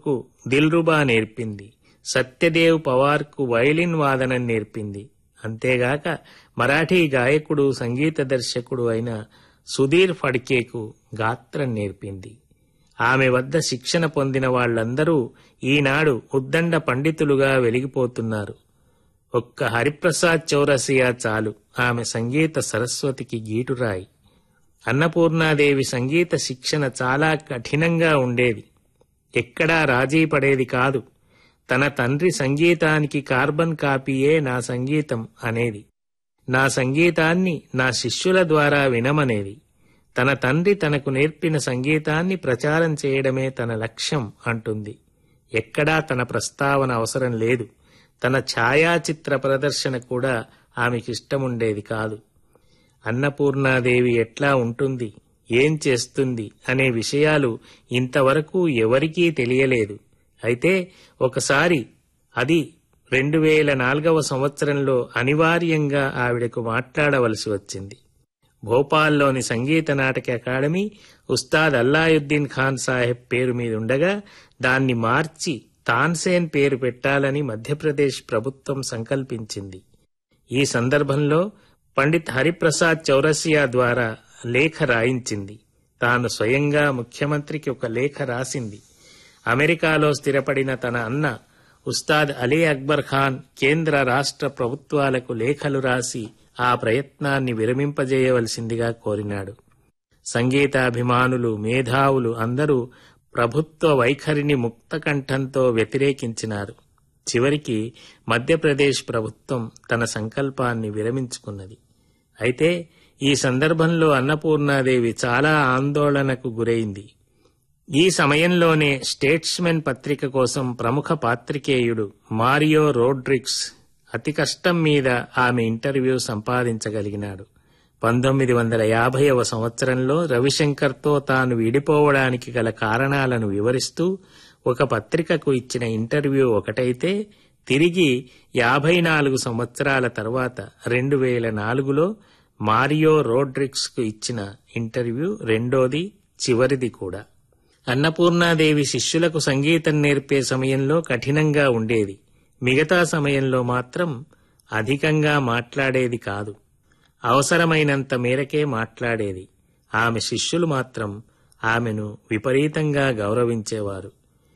ఠాకూర్కు దిల్రుబా నేర్పింది సత్యదేవ్ పవార్కు వైలిన్ వాదనం నేర్పింది అంతేగాక మరాఠీ గాయకుడు సంగీత దర్శకుడు అయిన సుధీర్ ఫడ్కేకు గాత్రం నేర్పింది ఆమె వద్ద శిక్షణ పొందిన వాళ్ళందరూ ఈనాడు ఉద్దండ పండితులుగా వెలిగిపోతున్నారు ఒక్క హరిప్రసాద్ చౌరసియా చాలు ఆమె సంగీత సరస్వతికి గీటురాయి అన్నపూర్ణాదేవి సంగీత శిక్షణ చాలా కఠినంగా ఉండేది ఎక్కడా రాజీ పడేది కాదు తన తండ్రి సంగీతానికి కార్బన్ కాపీయే నా సంగీతం అనేది నా సంగీతాన్ని నా శిష్యుల ద్వారా వినమనేది తన తండ్రి తనకు నేర్పిన సంగీతాన్ని ప్రచారం చేయడమే తన లక్ష్యం అంటుంది ఎక్కడా తన ప్రస్తావన అవసరం లేదు తన ఛాయాచిత్ర ప్రదర్శన కూడా ఆమెకిష్టముండేది కాదు అన్నపూర్ణాదేవి ఎట్లా ఉంటుంది ఏం చేస్తుంది అనే విషయాలు ఇంతవరకు ఎవరికీ తెలియలేదు అయితే ఒకసారి అది రెండు వేల నాలుగవ సంవత్సరంలో అనివార్యంగా ఆవిడకు మాట్లాడవలసి వచ్చింది భోపాల్లోని సంగీత నాటక అకాడమీ ఉస్తాద్ అల్లాయుద్దీన్ ఖాన్ సాహెబ్ పేరు మీద ఉండగా దాన్ని మార్చి తాన్సేన్ పేరు పెట్టాలని మధ్యప్రదేశ్ ప్రభుత్వం సంకల్పించింది ఈ సందర్భంలో పండిత్ హరిప్రసాద్ చౌరసియా ద్వారా లేఖ రాయించింది తాను స్వయంగా ముఖ్యమంత్రికి ఒక లేఖ రాసింది అమెరికాలో స్థిరపడిన తన అన్న ఉస్తాద్ అలీ అక్బర్ ఖాన్ కేంద్ర రాష్ట్ర ప్రభుత్వాలకు లేఖలు రాసి ఆ ప్రయత్నాన్ని విరమింపజేయవలసిందిగా కోరినాడు సంగీతాభిమానులు మేధావులు అందరూ ప్రభుత్వ వైఖరిని ముక్తకంఠంతో వ్యతిరేకించినారు చివరికి మధ్యప్రదేశ్ ప్రభుత్వం తన సంకల్పాన్ని విరమించుకున్నది అయితే ఈ సందర్భంలో అన్నపూర్ణాదేవి చాలా ఆందోళనకు గురైంది ఈ సమయంలోనే స్టేట్స్మెన్ పత్రిక కోసం ప్రముఖ పాత్రికేయుడు మారియో రోడ్రిక్స్ అతి కష్టం మీద ఆమె ఇంటర్వ్యూ సంపాదించగలిగినాడు పంతొమ్మిది వందల యాభైవ సంవత్సరంలో రవిశంకర్తో తాను విడిపోవడానికి గల కారణాలను వివరిస్తూ ఒక పత్రికకు ఇచ్చిన ఇంటర్వ్యూ ఒకటైతే తిరిగి యాభై నాలుగు సంవత్సరాల తర్వాత రెండు వేల నాలుగులో మారియో రోడ్రిక్స్కు ఇచ్చిన ఇంటర్వ్యూ రెండోది చివరిది కూడా అన్నపూర్ణాదేవి శిష్యులకు సంగీతం నేర్పే సమయంలో కఠినంగా ఉండేది మిగతా సమయంలో మాత్రం అధికంగా మాట్లాడేది కాదు అవసరమైనంత మేరకే మాట్లాడేది ఆమె శిష్యులు మాత్రం ఆమెను విపరీతంగా గౌరవించేవారు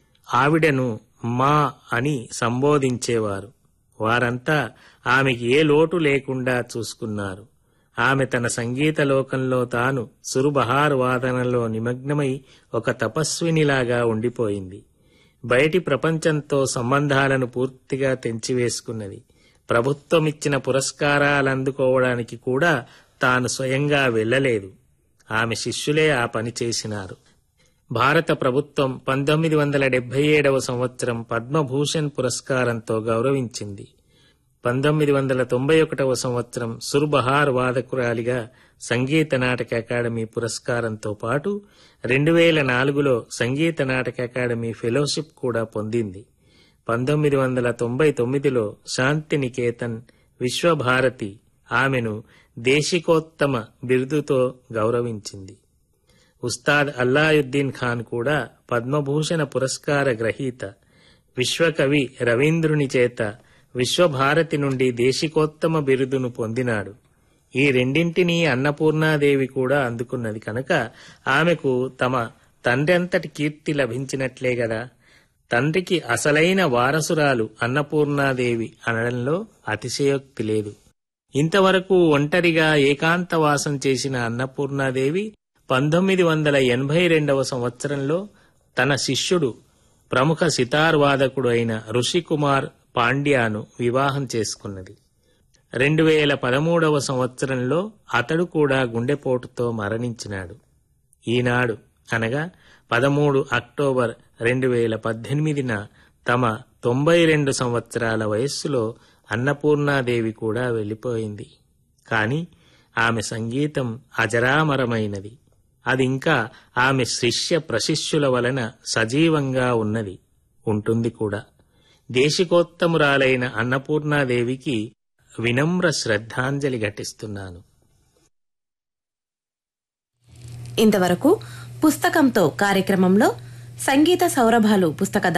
ఆవిడను మా అని సంబోధించేవారు వారంతా ఆమెకి ఏ లోటు లేకుండా చూసుకున్నారు ఆమె తన సంగీత లోకంలో తాను సురుబహార్ వాదనలో నిమగ్నమై ఒక తపస్వినిలాగా ఉండిపోయింది బయటి ప్రపంచంతో సంబంధాలను పూర్తిగా తెంచివేసుకున్నది ప్రభుత్వమిచ్చిన పురస్కారాలందుకోవడానికి కూడా తాను స్వయంగా వెళ్ళలేదు ఆమె శిష్యులే ఆ పని చేసినారు భారత ప్రభుత్వం పంతొమ్మిది వందల డెబ్బై ఏడవ సంవత్సరం పద్మభూషణ్ పురస్కారంతో గౌరవించింది పంతొమ్మిది వందల తొంభై ఒకటవ సంవత్సరం సుర్బహార్ వాదకురాలిగా సంగీత నాటక అకాడమీ పురస్కారంతో పాటు రెండు వేల నాలుగులో సంగీత నాటక అకాడమీ ఫెలోషిప్ కూడా పొందింది పంతొమ్మిది వందల తొంభై తొమ్మిదిలో శాంతినికేతన్ విశ్వభారతి ఆమెను దేశికోత్తమ బిరుదుతో గౌరవించింది ఉస్తాద్ అల్లాయుద్దీన్ ఖాన్ కూడా పద్మభూషణ పురస్కార గ్రహీత విశ్వకవి రవీంద్రుని చేత విశ్వభారతి నుండి దేశికోత్తమ బిరుదును పొందినాడు ఈ రెండింటినీ అన్నపూర్ణాదేవి కూడా అందుకున్నది కనుక ఆమెకు తమ తండ్రంతటి కీర్తి లభించినట్లే గదా తండ్రికి అసలైన వారసురాలు అన్నపూర్ణాదేవి అనడంలో అతిశయోక్తి లేదు ఇంతవరకు ఒంటరిగా ఏకాంతవాసం చేసిన అన్నపూర్ణాదేవి పంతొమ్మిది వందల ఎనభై రెండవ సంవత్సరంలో తన శిష్యుడు ప్రముఖ సితార్ వాదకుడు అయిన ఋషికుమార్ పాండ్యాను వివాహం చేసుకున్నది రెండు వేల పదమూడవ సంవత్సరంలో అతడు కూడా గుండెపోటుతో మరణించినాడు ఈనాడు అనగా పదమూడు అక్టోబర్ రెండు వేల పద్దెనిమిదిన తమ తొంభై రెండు సంవత్సరాల వయస్సులో అన్నపూర్ణాదేవి కూడా వెళ్ళిపోయింది కాని ఆమె సంగీతం అజరామరమైనది అది ఇంకా ఆమె శిష్య ప్రశిష్యుల వలన సజీవంగా ఉన్నది ఉంటుంది కూడా దేశికోత్తమురాలైన అన్నపూర్ణాదేవికి వినమ్ర శ్రద్ధాంజలి ఘటిస్తున్నాను ఇంతవరకు పుస్తకంతో కార్యక్రమంలో సంగీత సౌరభాలు పుస్తక